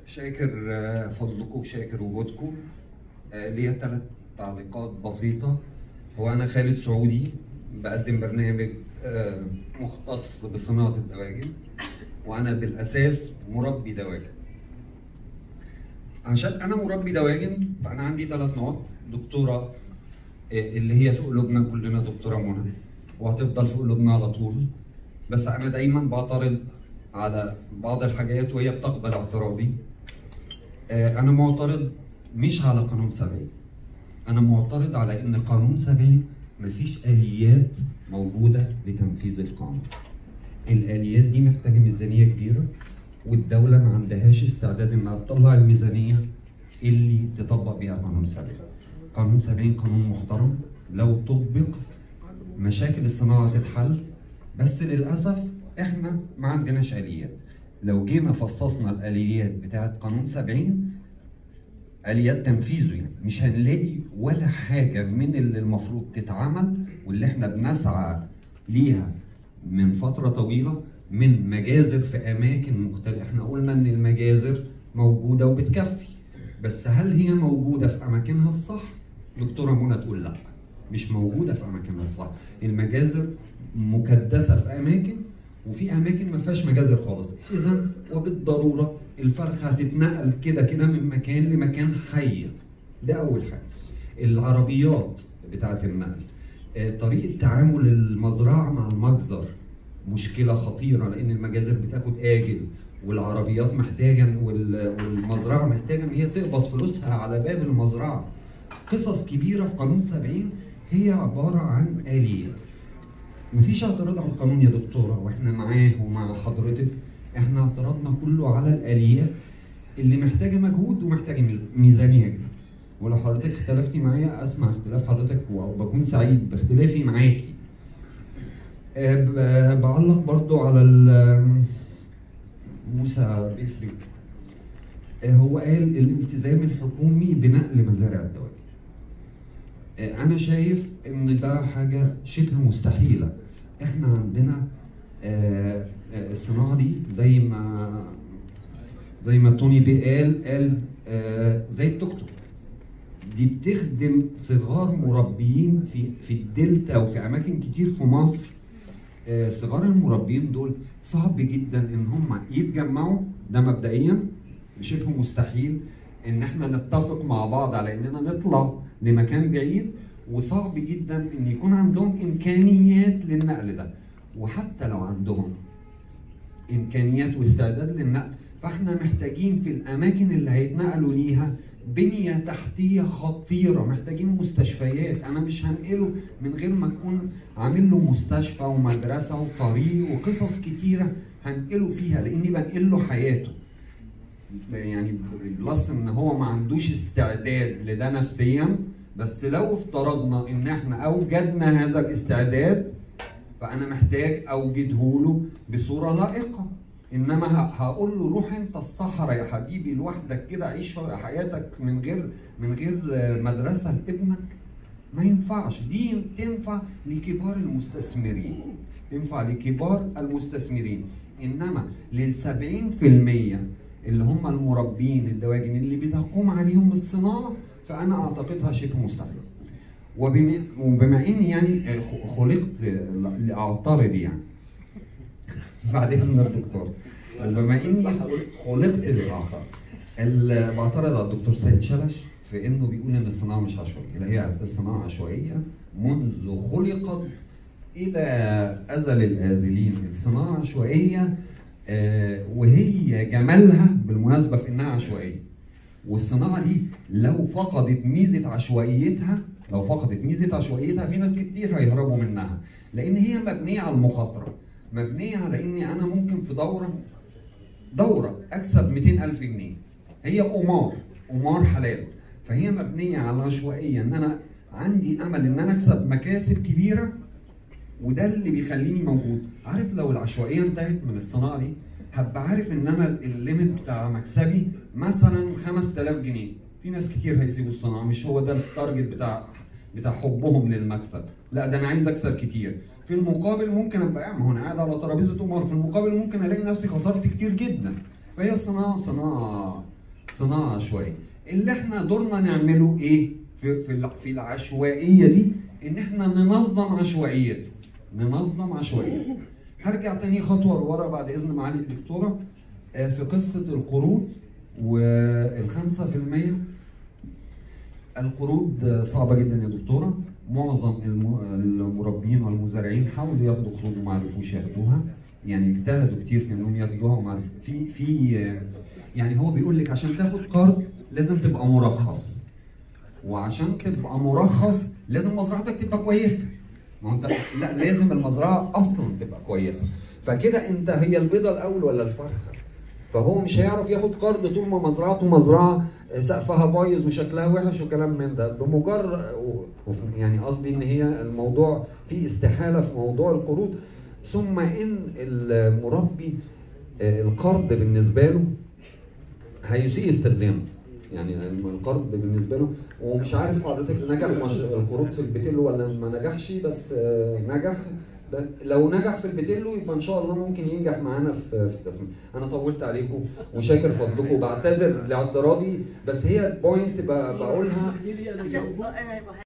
شاكر آه، فضلكم وشاكر وجودكم آه، ليا ثلاث تعليقات بسيطة هو أنا خالد سعودي بقدم برنامج آه، مختص بصناعة الدواجن وأنا بالأساس مربي دواجن عشان أنا مربي دواجن فأنا عندي ثلاث نقط دكتورة آه، اللي هي في قلوبنا كلنا دكتورة منى وهتفضل في قلوبنا على طول بس أنا دايما بعترض على بعض الحاجات وهي بتقبل اعتراضي آه، انا معترض مش على قانون 70 انا معترض على ان قانون 70 مفيش اليات موجوده لتنفيذ القانون الاليات دي محتاجه ميزانيه كبيره والدوله ما عندهاش استعداد انها تطلع الميزانيه اللي تطبق بيها قانون 70 قانون 70 قانون محترم لو طبق مشاكل الصناعه تتحل بس للاسف احنا ما عندناش اليات لو جينا فصصنا الاليات بتاعت قانون 70 اليات تنفيذه يعني مش هنلاقي ولا حاجه من اللي المفروض تتعمل واللي احنا بنسعى ليها من فتره طويله من مجازر في اماكن مختلفه احنا قلنا ان المجازر موجوده وبتكفي بس هل هي موجوده في اماكنها الصح دكتوره منى تقول لا مش موجوده في اماكنها الصح المجازر مكدسه في اماكن وفي اماكن ما فيهاش مجازر خالص اذا وبالضروره الفرخه هتتنقل كده كده من مكان لمكان حي ده اول حاجه العربيات بتاعه النقل آه، طريقه تعامل المزرعه مع المجزر مشكله خطيره لان المجازر بتاخد اجل والعربيات محتاجه وال- والمزرعه محتاجه ان هي تقبض فلوسها على باب المزرعه قصص كبيره في قانون 70 هي عباره عن اليات مفيش اعتراض على القانون يا دكتوره واحنا معاه ومع حضرتك احنا اعتراضنا كله على الاليات اللي محتاجه مجهود ومحتاجه ميز- ميزانيه كبيره ولو حضرتك اختلفتي معايا اسمع اختلاف حضرتك وبكون سعيد باختلافي معاكي آه، ب- بعلق برضو على ال- موسى بيفرق آه، هو قال الالتزام الحكومي بنقل مزارع الدواجن آه، انا شايف ان ده حاجه شبه مستحيله احنا عندنا آه، آه، الصناعه دي زي ما زي ما توني بي قال قال آه، زي التوك توك دي بتخدم صغار مربيين في في الدلتا وفي اماكن كتير في مصر آه، صغار المربيين دول صعب جدا ان هم يتجمعوا ده مبدئيا شبه مستحيل ان احنا نتفق مع بعض على اننا نطلع لمكان بعيد وصعب جدا ان يكون عندهم امكانيات للنقل ده وحتى لو عندهم امكانيات واستعداد للنقل فاحنا محتاجين في الاماكن اللي هيتنقلوا ليها بنيه تحتيه خطيره محتاجين مستشفيات انا مش هنقله من غير ما اكون عامل له مستشفى ومدرسه وطريق وقصص كتيره هنقله فيها لاني بنقل له حياته يعني بلس ان هو ما عندوش استعداد لده نفسيا بس لو افترضنا ان احنا اوجدنا هذا الاستعداد فانا محتاج اوجده له بصوره لائقه انما ه- هقول له روح انت الصحراء يا حبيبي لوحدك كده عيش في حياتك من غير من غير آه، مدرسه لابنك ما ينفعش دي تنفع لكبار المستثمرين تنفع لكبار المستثمرين انما لل 70% اللي هم المربين الدواجن اللي بتقوم عليهم الصناعه فانا اعتقدها شبه مستحيل وبما وبما اني يعني آه، خ- خلقت ل- لاعترض يعني بعد اذن الدكتور وبما اني خلقت للاعتراض ال- بعترض على الدكتور سيد شلش في انه بيقول ان الصناعه مش عشوائيه لا هي الصناعه عشوائيه منذ خلقت الى ازل الازلين الصناعه عشوائيه آه، وهي جمالها بالمناسبه في انها عشوائيه والصناعه دي لو فقدت ميزه عشوائيتها لو فقدت ميزه عشوائيتها في ناس كتير هيهربوا منها لان هي مبنيه على المخاطره مبنيه على اني انا ممكن في دوره دوره اكسب 200 الف جنيه هي قمار قمار حلال فهي مبنيه على عشوائيه ان انا عندي امل ان انا اكسب مكاسب كبيره وده اللي بيخليني موجود عارف لو العشوائيه انتهت من الصناعه دي هبقى عارف ان انا الليميت بتاع مكسبي مثلا 5000 جنيه في ناس كتير هيسيبوا الصناعه مش هو ده التارجت بتاع بتاع حبهم للمكسب لا ده انا عايز اكسب كتير في المقابل ممكن ابقى قاعد ما هو انا قاعد على ترابيزه قمار في المقابل ممكن الاقي نفسي خسرت كتير جدا فهي الصناعه صناعه صناعه عشوائيه اللي احنا دورنا نعمله ايه في في في العشوائيه دي ان احنا ننظم عشوائيات ننظم عشوائيات هرجع تاني خطوه لورا بعد اذن معالي الدكتوره في قصه القروض والخمسة في المية القروض صعبة جدا يا دكتورة معظم المربين والمزارعين حاولوا ياخدوا قروض وما عرفوش ياخدوها يعني اجتهدوا كتير في انهم ياخدوها وما عرفوا في في يعني هو بيقول لك عشان تاخد قرض لازم تبقى مرخص وعشان تبقى مرخص لازم مزرعتك تبقى كويسه ما انت لا لازم المزرعه اصلا تبقى كويسه فكده انت هي البيضه الاول ولا الفرخه فهو مش هيعرف ياخد قرض طول ما مزرعته مزرعه سقفها بايظ وشكلها وحش وكلام من ده بمجرد يعني قصدي ان هي الموضوع في استحاله في موضوع القروض ثم ان المربي القرض بالنسبه له هيسيء استخدامه يعني القرض بالنسبه له ومش عارف حضرتك نجح القروض في البتيلو ولا ما نجحش بس نجح لو نجح في البتيلو يبقى ان شاء الله ممكن ينجح معانا في في التسميه انا طولت عليكم وشاكر فضلكم وبعتذر لاعتراضي بس هي بوينت بقولها